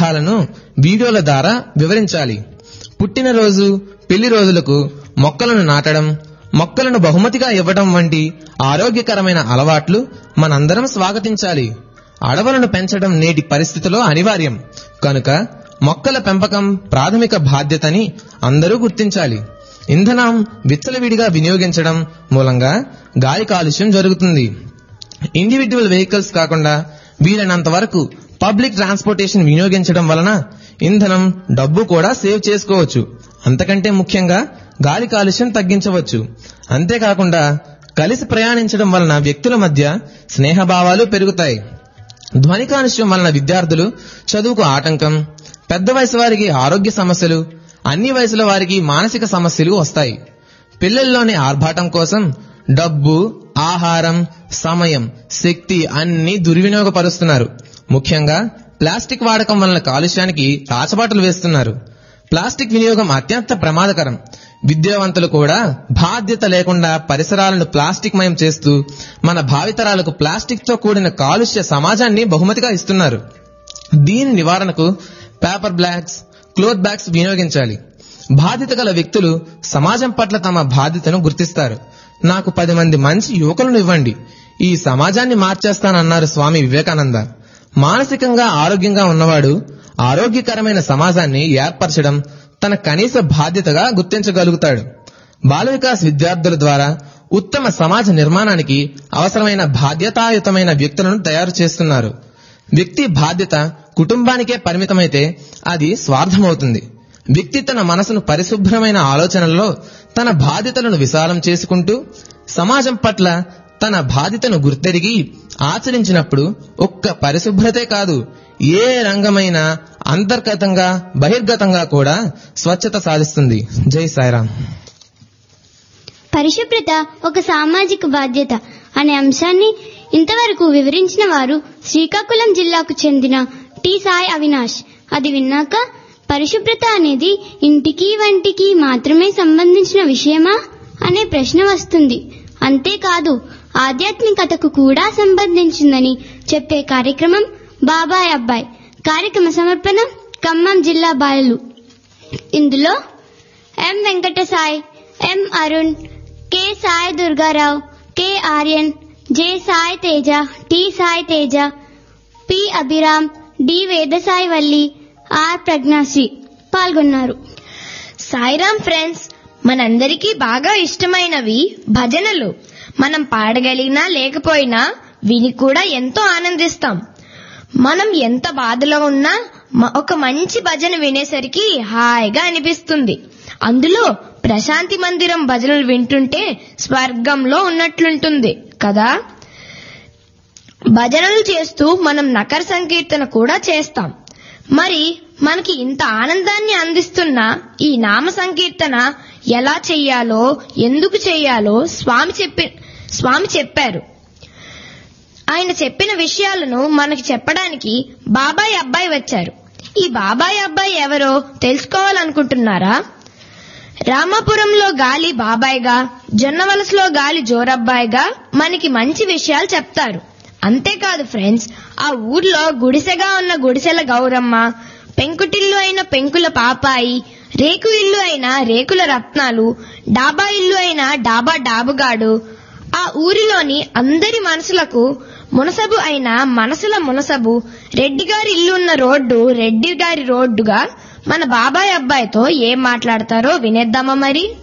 పాఠాలను వీడియోల ద్వారా వివరించాలి పుట్టినరోజు పెళ్లి రోజులకు మొక్కలను నాటడం మొక్కలను బహుమతిగా ఇవ్వడం వంటి ఆరోగ్యకరమైన అలవాట్లు మనందరం స్వాగతించాలి అడవులను పెంచడం నేటి పరిస్థితిలో అనివార్యం కనుక మొక్కల పెంపకం ప్రాథమిక బాధ్యతని అందరూ గుర్తించాలి ఇంధనం విచ్చలవిడిగా వినియోగించడం మూలంగా గాలి కాలుష్యం జరుగుతుంది ఇండివిడ్యువల్ వెహికల్స్ కాకుండా వీలైనంత వరకు పబ్లిక్ ట్రాన్స్పోర్టేషన్ వినియోగించడం వలన ఇంధనం డబ్బు కూడా సేవ్ చేసుకోవచ్చు అంతకంటే ముఖ్యంగా గాలి కాలుష్యం తగ్గించవచ్చు అంతేకాకుండా కలిసి ప్రయాణించడం వలన వ్యక్తుల మధ్య స్నేహభావాలు పెరుగుతాయి ధ్వని కాలుష్యం వలన విద్యార్థులు చదువుకు ఆటంకం పెద్ద వయసు వారికి ఆరోగ్య సమస్యలు అన్ని వయసుల వారికి మానసిక సమస్యలు వస్తాయి పిల్లల్లోని ఆర్భాటం కోసం డబ్బు ఆహారం సమయం శక్తి అన్ని దుర్వినియోగపరుస్తున్నారు ముఖ్యంగా ప్లాస్టిక్ వాడకం వలన కాలుష్యానికి రాచబాటలు వేస్తున్నారు ప్లాస్టిక్ వినియోగం అత్యంత ప్రమాదకరం విద్యావంతులు కూడా బాధ్యత లేకుండా పరిసరాలను ప్లాస్టిక్ మయం చేస్తూ మన భావితరాలకు ప్లాస్టిక్ తో కూడిన కాలుష్య సమాజాన్ని బహుమతిగా ఇస్తున్నారు దీని నివారణకు పేపర్ బ్లాగ్స్ క్లోత్ బ్యాగ్స్ వినియోగించాలి బాధ్యత గల వ్యక్తులు సమాజం పట్ల తమ బాధ్యతను గుర్తిస్తారు నాకు పది మంది మంచి యువకులను ఇవ్వండి ఈ సమాజాన్ని మార్చేస్తానన్నారు స్వామి వివేకానంద మానసికంగా ఆరోగ్యంగా ఉన్నవాడు ఆరోగ్యకరమైన సమాజాన్ని ఏర్పరచడం తన కనీస బాధ్యతగా గుర్తించగలుగుతాడు బాల వికాస్ విద్యార్థుల ద్వారా ఉత్తమ సమాజ నిర్మాణానికి అవసరమైన బాధ్యతాయుతమైన వ్యక్తులను తయారు చేస్తున్నారు వ్యక్తి బాధ్యత కుటుంబానికే పరిమితమైతే అది స్వార్థమవుతుంది వ్యక్తి తన మనసును పరిశుభ్రమైన ఆలోచనల్లో తన బాధ్యతలను విశాలం చేసుకుంటూ సమాజం పట్ల తన బాధ్యతను గుర్తెరిగి ఆచరించినప్పుడు ఒక్క పరిశుభ్రతే కాదు ఏ రంగమైనా అంతర్గతంగా బహిర్గతంగా కూడా స్వచ్ఛత సాధిస్తుంది జై సాయిరాం పరిశుభ్రత ఒక సామాజిక బాధ్యత అనే అంశాన్ని ఇంతవరకు వివరించిన వారు శ్రీకాకుళం జిల్లాకు చెందిన టి సాయి అవినాష్ అది విన్నాక పరిశుభ్రత అనేది ఇంటికి వంటికి మాత్రమే సంబంధించిన విషయమా అనే ప్రశ్న వస్తుంది అంతేకాదు ఆధ్యాత్మికతకు కూడా సంబంధించిందని చెప్పే కార్యక్రమం బాబాయ్ అబ్బాయ్ కార్యక్రమ సమర్పణ ఖమ్మం జిల్లా బాలలు ఇందులో M Venkata Sai M Arun K Sai Durgarao K Aryan J Sai Teja T Sai Teja P Abhiram D Vedasai Valli R Prajnasri పాల్గొన్నారు సాయిరామ్ ఫ్రెండ్స్ మనందరికీ బాగా ఇష్టమైనవి భజనలు మనం పాడగలిగినా లేకపోయినా విని కూడా ఎంతో ఆనందిస్తాం మనం ఎంత బాధలో ఉన్నా మ- ఒక మంచి భజన వినేసరికి హాయిగా అనిపిస్తుంది అందులో ప్రశాంతి మందిరం భజనలు వింటుంటే స్వర్గంలో ఉన్నట్లుంటుంది కదా భజనలు చేస్తూ మనం నకర సంకీర్తన కూడా చేస్తాం మరి మనకి ఇంత ఆనందాన్ని అందిస్తున్న ఈ నామ సంకీర్తన ఎలా చెయ్యాలో ఎందుకు చెయ్యాలో స్వామి చెప్పి స్వామి చెప్పారు ఆయన చెప్పిన విషయాలను మనకి చెప్పడానికి బాబాయ్ అబ్బాయి వచ్చారు ఈ బాబాయ్ అబ్బాయి ఎవరో తెలుసుకోవాలనుకుంటున్నారా రామాపురంలో గాలి బాబాయ్గా జొన్నవలసలో గాలి జోరబ్బాయిగా మనకి మంచి విషయాలు చెప్తారు అంతేకాదు ఫ్రెండ్స్ ఆ ఊర్లో గుడిసెగా ఉన్న గుడిసెల గౌరమ్మ పెంకుటిల్లు అయిన పెంకుల పాపాయి రేకు ఇల్లు అయిన రేకుల రత్నాలు డాబా ఇల్లు అయిన డాబా డాబుగాడు ఆ ఊరిలోని అందరి మనసులకు మునసబు అయిన మనసుల మునసబు రెడ్డి గారి ఇల్లు ఉన్న రోడ్డు రెడ్డి గారి రోడ్డుగా మన బాబాయ్ అబ్బాయితో ఏం మాట్లాడతారో వినేద్దామా మరి